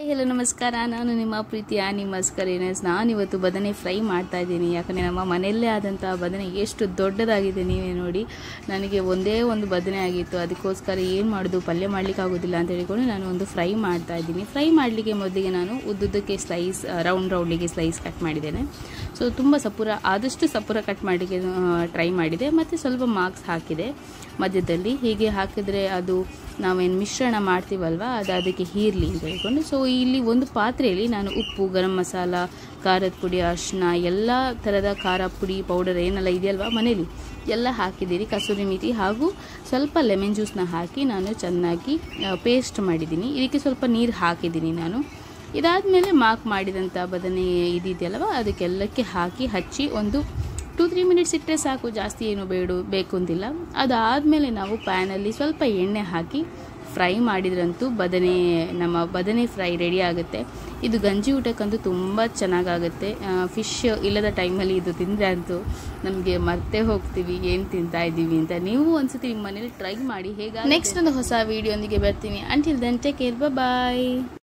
hello ನಮಸ್ಕಾರ ನಾನು ನಿಮ್ಮ ಪ್ರೀತಿಯ ನಿಮ್ಮಸ್ಕರ್ ಏನೇಸ್ ನಾನಿವತ್ತು ಬದನೆ ಫ್ರೈ ಮಾಡ್ತಾ ಇದ್ದೀನಿ ಯಾಕಂದರೆ ನಮ್ಮ ಮನೆಯಲ್ಲೇ ಆದಂಥ ಬದನೆ ಎಷ್ಟು ದೊಡ್ಡದಾಗಿದೆ ನೀವೇ ನೋಡಿ ನನಗೆ ಒಂದೇ ಒಂದು ಬದನೆ ಆಗಿತ್ತು ಅದಕ್ಕೋಸ್ಕರ ಏನು ಮಾಡೋದು ಪಲ್ಯ ಮಾಡಲಿಕ್ಕೆ ಆಗೋದಿಲ್ಲ ಅಂತ ಹೇಳಿಕೊಂಡು ನಾನು ಒಂದು ಫ್ರೈ ಮಾಡ್ತಾ ಇದ್ದೀನಿ ಫ್ರೈ ಮಾಡಲಿಕ್ಕೆ ಮೊದಲಿಗೆ ನಾನು ಉದ್ದುದ್ದಕ್ಕೆ ಸ್ಲೈಸ್ ರೌಂಡ್ ರೌಂಡಿಗೆ ಸ್ಲೈಸ್ ಕಟ್ ಮಾಡಿದ್ದೇನೆ ಸೊ ತುಂಬ ಸಪುರ ಆದಷ್ಟು ಸಪುರ ಕಟ್ ಮಾಡಲಿಕ್ಕೆ ಟ್ರೈ ಮಾಡಿದೆ ಮತ್ತು ಸ್ವಲ್ಪ ಮಾರ್ಕ್ಸ್ ಹಾಕಿದೆ ಮಧ್ಯದಲ್ಲಿ ಹೀಗೆ ಹಾಕಿದರೆ ಅದು ನಾವೇನು ಮಿಶ್ರಣ ಮಾಡ್ತೀವಲ್ವ ಅದು ಅದಕ್ಕೆ ಹೀರಲಿ ಅಂತ ಹೇಳ್ಕೊಂಡು ಸೊ ಇಲ್ಲಿ ಒಂದು ಪಾತ್ರೆಯಲ್ಲಿ ನಾನು ಉಪ್ಪು ಗರಂ ಮಸಾಲ ಖಾರದ ಪುಡಿ ಅರಿಶಿನ ಎಲ್ಲ ಥರದ ಖಾರ ಪುಡಿ ಪೌಡರ್ ಏನೆಲ್ಲ ಇದೆಯಲ್ವ ಮನೇಲಿ ಎಲ್ಲ ಹಾಕಿದ್ದೀರಿ ಕಸೂರಿ ಮೆಥಿ ಹಾಗೂ ಸ್ವಲ್ಪ ಲೆಮನ್ ಜ್ಯೂಸ್ನ ಹಾಕಿ ನಾನು ಚೆನ್ನಾಗಿ ಪೇಸ್ಟ್ ಮಾಡಿದ್ದೀನಿ ಇದಕ್ಕೆ ಸ್ವಲ್ಪ ನೀರು ಹಾಕಿದ್ದೀನಿ ನಾನು ಇದಾದಮೇಲೆ ಮಾರ್ಕ್ ಮಾಡಿದಂಥ ಬದನೆ ಇದಿದೆಯಲ್ವ ಅದಕ್ಕೆಲ್ಲಕ್ಕೆ ಹಾಕಿ ಹಚ್ಚಿ ಒಂದು ಟೂ ತ್ರೀ ಮಿನಿಟ್ಸ್ ಇಟ್ಟರೆ ಸಾಕು ಜಾಸ್ತಿ ಏನು ಬೇಡು ಬೇಕು ಅಂತಿಲ್ಲ ಅದಾದಮೇಲೆ ನಾವು ಪ್ಯಾನಲ್ಲಿ ಸ್ವಲ್ಪ ಎಣ್ಣೆ ಹಾಕಿ ಫ್ರೈ ಮಾಡಿದ್ರಂತೂ ಬದನೆ ನಮ್ಮ ಬದನೆ ಫ್ರೈ ರೆಡಿ ಆಗುತ್ತೆ ಇದು ಗಂಜಿ ಊಟಕ್ಕಂತೂ ತುಂಬ ಚೆನ್ನಾಗಾಗುತ್ತೆ ಫಿಶ್ ಇಲ್ಲದ ಟೈಮಲ್ಲಿ ಇದು ತಿಂದರೆ ಅಂತೂ ನಮಗೆ ಮರ್ತೇ ಹೋಗ್ತೀವಿ ಏನು ತಿಂತಾ ಇದ್ದೀವಿ ಅಂತ ನೀವು ಒಂದ್ಸತಿ ನಿಮ್ಮ ಮನೇಲಿ ಟ್ರೈ ಮಾಡಿ ಹೇಗೆ ನೆಕ್ಸ್ಟ್ ಒಂದು ಹೊಸ ವೀಡಿಯೋಂದಿಗೆ ಬರ್ತೀನಿ ಅಂಟಿಲ್ ದೆನ್ ಟೇಕ್ ಕೇರ್ ಬಾಯ್